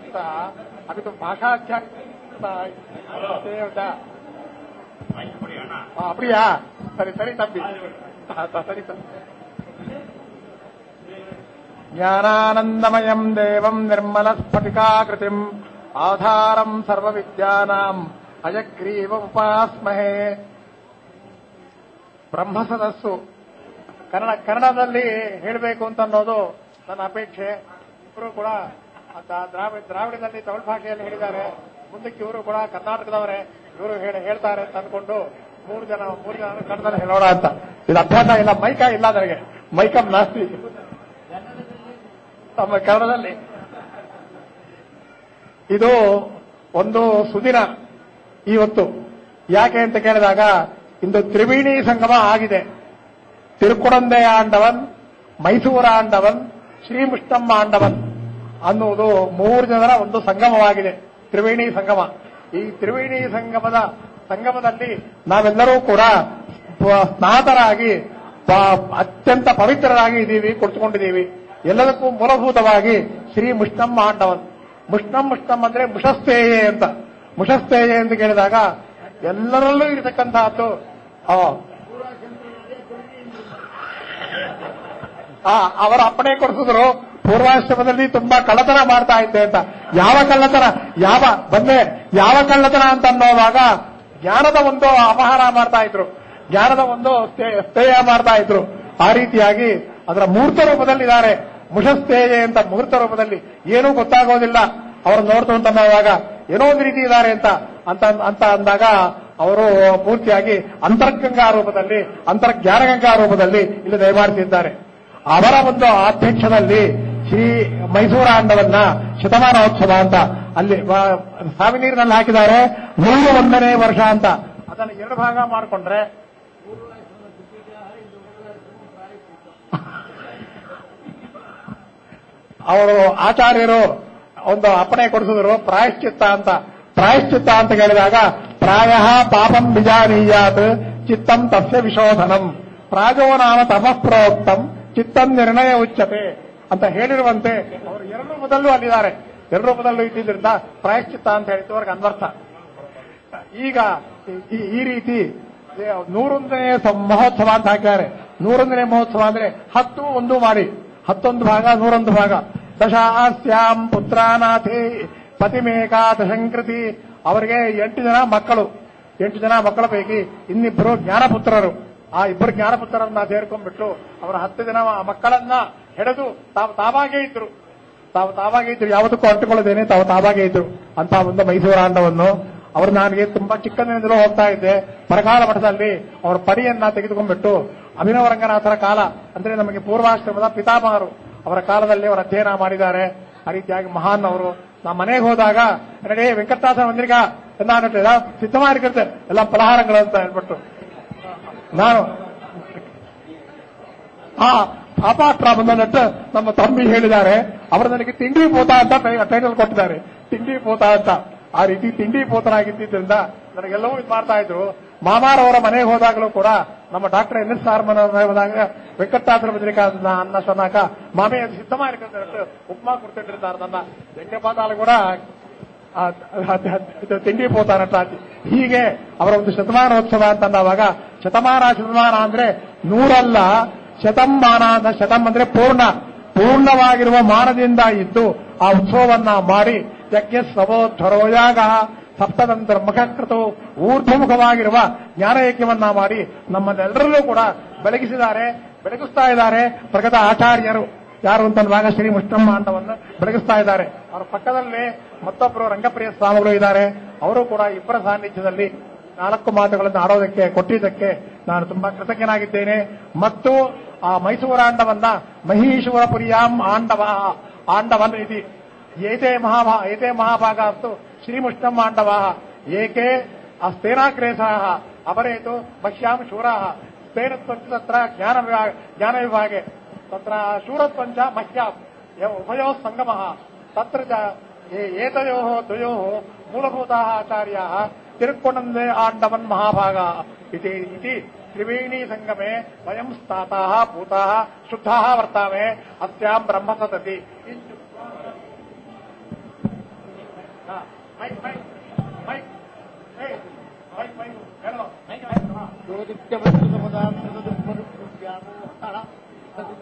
ಅಂತ ಅದು ಭಾಷಾಧ್ಯಾಸ அப்படியா சரி சரி தம்பி ஆ, சரி தம்பி ಜ್ಞಾನಾನಂದಮಯಂ ದೇವಂ ನಿರ್ಮಲ ಸ್ಫಟಿಕಾಕೃತಿಂ ಆಧಾರಂ ಸರ್ವವಿದ್ಯಾನಾಂ ಅಯಗ್ರೀವ ಉಪಾಸ್ಮಹೇ ಬ್ರಹ್ಮಸದಸ್ಸು ಕನ್ನಡ ಕನ್ನಡದಲ್ಲಿ ಹೇಳಬೇಕು ಅಂತ ಅನ್ನೋದು ನನ್ನ ಅಪೇಕ್ಷೆ ಇವರು ಕೂಡ ಅದ- ದ್ರಾವಿಡ ದ್ರಾವಿಡದಲ್ಲಿ ತಮಿಳು ಭಾಷೆಯಲ್ಲಿ ಹೇಳಿದ್ದಾರೆ ಮುಂದಕ್ಕೆ ಇವರು ಕೂಡ ಕರ್ನಾಟಕದವರೇ ಇವರು ಹೇಳಿ ಹೇಳ್ತಾರೆ ಅಂತ ಅನ್ಕೊಂಡು ಮೂರು ಜನ ಮೂರು ಜನ ಕನ್ನಡದಲ್ಲಿ ಹೇಳೋಣ ಅಂತ ಇದು ಅಭ್ಯಾಸ ಇಲ್ಲ ಮೈಕ ಇಲ್ಲ ನನಗೆ ಮೈಕಂ ನಾಸ್ತಿ ತಮ್ಮ ಕನ್ನಡದಲ್ಲಿ ಇದು ಒಂದು ಸುದಿನ ಇವತ್ತು ಯಾಕೆ ಅಂತ ಕೇಳಿದಾಗ ಇಂದು ತ್ರಿವೇಣಿ ಸಂಗಮ ಆಗಿದೆ ತಿರುಕುಡಂದೆ ಆಂಡವನ್ ಮೈಸೂರ ಆಂಡವನ್ ಶ್ರೀಮುಷ್ಟಮ್ಮ ಆಂಡವನ್ ಅನ್ನುವುದು ಮೂರು ಜನರ ಒಂದು ಸಂಗಮವಾಗಿದೆ ತ್ರಿವೇಣಿ ಸಂಗಮ ಈ ತ್ರಿವೇಣಿ ಸಂಗಮದ ಸಂಗಮದಲ್ಲಿ ನಾವೆಲ್ಲರೂ ಕೂಡ ಪ- ಸ್ನಾತರಾಗಿ ಪ- ಅತ್ಯಂತ ಪವಿತ್ರರಾಗಿ ಇದ್ದೀವಿ ಕುಳಿತುಕೊಂಡಿದ್ದೀವಿ ಎಲ್ಲದಕ್ಕೂ ಮೂಲಭೂತವಾಗಿ ಶ್ರೀ ಮುಷ್ಟಮ್ಮ ಆಂಡವನ್ ಮುಷ್ಟಂ ಮುಷ್ಟಂ ಅಂದ್ರೆ ಮುಷಸ್ತೇಯೆ ಅಂತ ಮುಷಸ್ತೇಯೆ ಅಂತ ಕೇಳಿದಾಗ ಎಲ್ಲರಲ್ಲೂ ಇರತಕ್ಕಂತಹದ್ದು ಆ, ಆ, ಅವರ ಅಪ್ಪಣೆ ಕೊಡಿಸಿದ್ರು ಪೂರ್ವಾಶ್ರಮದಲ್ಲಿ ತುಂಬಾ ಕಳ್ಳತನ ಮಾಡ್ತಾ ಇದ್ದೆ ಅಂತ ಯಾವ ಕಳ್ಳತನ ಯಾವ ಬಂದೆ ಯಾವ ಕಳ್ಳತನ ಅಂತ ಅನ್ನೋವಾಗ ಜ್ಞಾನದ ಒಂದು ಅಪಹಾರ ಮಾಡ್ತಾ ಇದ್ರು ಜ್ಞಾನದ ಒಂದು ಸ್ಥೇ- ಸ್ಥೇಯ ಮಾಡ್ತಾ ಇದ್ರು ಆ ರೀತಿಯಾಗಿ ಅದರ ಮೂರ್ತ ರೂಪದಲ್ಲಿದ್ದಾರೆ ಮುಷಸ್ಥೇಯೆ ಅಂತ ಮೂರ್ತ ರೂಪದಲ್ಲಿ ಏನೂ ಗೊತ್ತಾಗೋದಿಲ್ಲ ಅವರು ನೋಡ್ತು ಅಂತ ಅನ್ನೋವಾಗ ಏನೋ ಒಂದು ರೀತಿ ಇದ್ದಾರೆ ಅಂತ ಅಂತ ಅಂತ ಅಂದಾಗ ಅವರು ಪೂರ್ತಿಯಾಗಿ ಅಂತರ್ಗಂಗಾ ರೂಪದಲ್ಲಿ ಅಂತರ್ಜ್ಞಾನಗಂಗಾ ರೂಪದಲ್ಲಿ ಇಲ್ಲಿ ದಯಮಾಡಿಸಿದ್ದಾರೆ ಅವರ ಒಂದು ಅಧ್ಯಕ್ಷದಲ್ಲಿ ಶ್ರೀ ಮೈಸೂರ ಆಂಡವನ್ನ ಶತಮಾನೋತ್ಸವ ಅಂತ ಅಲ್ಲಿ ವ- ಸಾವಿನೀರಿನಲ್ಲಿ ಹಾಕಿದ್ದಾರೆ ನೂರು ಒಂದನೇ ವರ್ಷ ಅಂತ ಅದನ್ನು ಎರಡು ಭಾಗ ಮಾಡಿಕೊಂಡ್ರೆ ಅವರು ಆಚಾರ್ಯರು ಒಂದು ಅಪ್ಪಣೆ ಕೊಡಿಸಿದ್ರು ಪ್ರಾಯಶ್ಚಿತ್ತ ಅಂತ ಪ್ರಾಯಶ್ಚಿತ್ತ ಅಂತ ಕೇಳಿದಾಗ ಪ್ರಾಯ ಪಾಪಂ ಬಿಜಾನೀಯಾತ್ ಚಿತ್ತಂ ತಸ್ಯ ವಿಶೋಧನಂ ಪ್ರಾಜೋ ನಾಮ ತಪಃ ಪ್ರೋಕ್ತಂ ಚಿತ್ತಂ ನಿರ್ಣಯ ಉಚ್ಚತೆ ಅಂತ ಹೇಳಿರುವಂತೆ ಅವರು ಎರಡು ರೂಪದಲ್ಲೂ ಅಲ್ಲಿದ್ದಾರೆ ಎರಡು ರೂಪದಲ್ಲೂ ಇದ್ದಿದ್ರಿಂದ ಪ್ರಾಯಶ್ಚಿತ್ತ ಅಂತ ಹೇಳಿದ್ದು ಅವ್ರಿಗೆ ಅನ್ವರ್ಥ ಈಗ ಈ- ಈ ರೀತಿ ನೂರೊಂದನೇ ಸ- ಮಹೋತ್ಸವ ಅಂತ ಹಾಕಿದ್ದಾರೆ ನೂರೊಂದನೇ ಮಹೋತ್ಸವ ಅಂದ್ರೆ ಹತ್ತು ಒಂದು ಮಾಡಿ ಹತ್ತೊಂದು ಭಾಗ ನೂರೊಂದು ಭಾಗ ದಶಾಸ್ಯಾಂ ಪುತ್ರಾನಾಥೇ ಪತಿಮೇಕಾ ದಶಂಕೃತಿ ಅವರಿಗೆ ಎಂಟು ಜನ ಮಕ್ಕಳು ಎಂಟು ಜನ ಮಕ್ಕಳ ಪೈಕಿ ಇನ್ನಿಬ್ಬರು ಜ್ಞಾನಪುತ್ರರು ಆ ಇಬ್ಬರು ಜ್ಞಾನಪುತ್ರರನ್ನ ಸೇರ್ಕೊಂಡ್ಬಿಟ್ಟು ಅವರ ಹತ್ತು ಜನ ಮಕ್ಕಳನ್ನ ಹೆಡೆದು ತಾವು ತಾವಾಗೇ ಇದ್ರು ತಾವು ತಾವಾಗೇ ಇದ್ರು ಯಾವುದಕ್ಕೂ ಅಂಟುಕೊಳ್ಳದೇನೆ ತಾವು ತಾವಾಗೇ ಇದ್ರು ಅಂತ ಒಂದು ಮೈಸೂರು ಆಂಡವನ್ನು ಅವರು ನನಗೆ ತುಂಬಾ ಚಿಕ್ಕಂದಿನಿಂದಲೂ ಹೋಗ್ತಾ ಇದ್ದೆ ಪರಕಾಲ ಮಠದಲ್ಲಿ ಅವರ ಪಡಿಯನ್ನ ತೆಗೆದುಕೊಂಡ್ಬಿಟ್ಟು ಅಭಿನವ ರಂಗನಾಥರ ಕಾಲ ಅಂದ್ರೆ ನಮಗೆ ಪೂರ್ವಾಶ್ರಮದ ಪಿತಾಮಹರು ಅವರ ಕಾಲದಲ್ಲಿ ಅವರು ಅಧ್ಯಯನ ಮಾಡಿದ್ದಾರೆ ಆ ರೀತಿಯಾಗಿ ಮಹಾನ್ ಅವರು ನಾ ಮನೆಗೆ ಹೋದಾಗ ನಡೆ ವೆಂಕಟಾಸ ಮಂದಿರಿಗ ಎಲ್ಲ ಅನ್ನಟ್ಟು ಎಲ್ಲ ಸಿದ್ಧ ಮಾಡಿರುತ್ತೆ ಎಲ್ಲ ಫಲಹಾರಗಳು ಅಂತ ಹೇಳ್ಬಿಟ್ಟು ನಾನು ಆ ಪಾಪಾತ್ರ ಬಂದನಟ್ಟು ನಮ್ಮ ತಂಬಿ ಹೇಳಿದ್ದಾರೆ ಅವರು ನನಗೆ ತಿಂಡಿ ಪೋತ ಅಂತ ಟೈಟಲ್ ಕೊಟ್ಟಿದ್ದಾರೆ ತಿಂಡಿ ಪೋತ ಅಂತ ಆ ರೀತಿ ತಿಂಡಿ ಪೋತನಾಗಿದ್ದರಿಂದ ನನಗೆಲ್ಲವೂ ಇದು ಮಾಡ್ತಾ ಇದ್ರು ಮಾಮಾರವರ ಮನೆಗೆ ಹೋದಾಗಲೂ ಕೂಡ ನಮ್ಮ ಡಾಕ್ಟರ್ ಎನ್ ಎಸ್ ಆರ್ ಮನೆ ಹೋದಾಗ ವೆಂಕಟಾದ್ರ ಬದ್ರಿಕಾ ಅನ್ನ ಸೊನ್ನಾಕ ಮಾಮೆ ಅದು ಸಿದ್ಧ ಮಾಡಿಕೊಂಡು ಉಪ್ಮಾ ಕೊಡ್ತಿಟ್ಟಿರ್ತಾರೆ ನನ್ನ ವೆಂಕಪಾದಾಲು ಕೂಡ ಆ, ಅದ್- ಅದ್- ಇದು ತಿಂಡಿ ಪೋತಾನಟ ಹೀಗೆ ಅವರ ಒಂದು ಶತಮಾನೋತ್ಸವ ಅಂತ ಅಂದವಾಗ ಶತಮಾನ ಶತಮಾನ ಅಂದ್ರೆ ನೂರಲ್ಲ ಶತಮಾನ ಅಂತ ಶತಂ ಅಂದ್ರೆ ಪೂರ್ಣ ಪೂರ್ಣವಾಗಿರುವ ಮಾನದಿಂದ ಇದ್ದು ಆ ಉತ್ಸವವನ್ನ ಮಾಡಿ ಯಜ್ಞ ಸವೋಧ್ವರೋಯಾಗ ಸಪ್ತದಂತರ ಮುಖಕೃತು ಊರ್ಧ್ವಮುಖವಾಗಿರುವ ಜ್ಞಾನಯಜ್ಞವನ್ನ ಮಾಡಿ ನಮ್ಮನ್ನೆಲ್ಲರಲ್ಲೂ ಕೂಡ ಬೆಳಗಿಸಿದ್ದಾರೆ ಬೆಳಗಿಸ್ತಾ ಇದ್ದಾರೆ ಪ್ರಗತ ಆಚಾರ್ಯರು ಯಾರು ಅಂತಂದಾಗ ಶ್ರೀ ಮುಷ್ಟಮ್ಮ ಅಂತವನ್ನು ಬೆಳಗಿಸ್ತಾ ಇದ್ದಾರೆ ಅವರ ಪಕ್ಕದಲ್ಲಿ ಮತ್ತೊಬ್ಬರು ರಂಗಪ್ರಿಯ ಸ್ವಾಮಿಗಳು ಇದ್ದಾರೆ ಅವರು ಕೂಡ ಇಬ್ಬರ ಸಾನ್ನಿಧ್ಯದಲ್ಲಿ ನಾಲ್ಕು ಮಾತುಗಳನ್ನು ಆಡೋದಕ್ಕೆ ಕೊಟ್ಟಿದ್ದಕ್ಕೆ ನಾನು ತುಂಬಾ ಕೃತಜ್ಞನಾಗಿದ್ದೇನೆ ಮತ್ತು ಆ ಮೈಸೂರು ಆಂಡವನ್ನ ಮಹೀಶ್ವರಪುರಿಯಾಂ ಆಂಡವ ಆಂಡವನ್ ಇತಿ ಏತೆ ಮಹಾಭಾ ಏತೆ ಮಹಾಭಾಗ ಅಸ್ತು ಶ್ರೀಮುಷ್ಟಂ ಆಂಡವ ಏಕೆ ಅಸ್ತೇನಾಗ್ರೇಸಾಹ ಅಪರೇತು ಮಹ್ಯಾಂ ಶೂರಾಹ ಸ್ಪೇನತ್ವಂಚ ತತ್ರ ಜ್ಞಾನ ವಿಭಾಗ ಜ್ಞಾನ ವಿಭಾಗೆ ತತ್ರ ಶೂರತ್ವಂಚ ಮಹ್ಯಾಂ ಯ- ಉಭಯೋः ಸಂಗಮः ತತ್ರ ಚ ಏ- ಏತಯೋः ದ್ವಯೋः ಮೂಲಭೂತಾः ಆಚಾರ್ಯಾः ತಿರುಕ್ಕೊಣಂದೆ ಆಂಡವನ್ ಮಹಾಭಾಗ ಇತಿ ಇತಿ ತ್ರಿವೇಣಿ ಸಂಗಮೆ ವಯಂ ಸ್ಥಾತಾः ಭೂತಾः ಶುದ್ಧಾः ವರ್ತಾಮೆ ಅಸ್ಯಾಂ ಬ್ರಹ್ಮ ಸದತಿ ಹಾ, ಮೈಕ್ ಮೈಕ್ ಮೈಕ್ ಏ, ಮೈಕ್ ಮೈಕ್ ಹೇಳೋ ಯೋದಿತ್ಯ ವಸ್ತು ಸಮುದಾಯ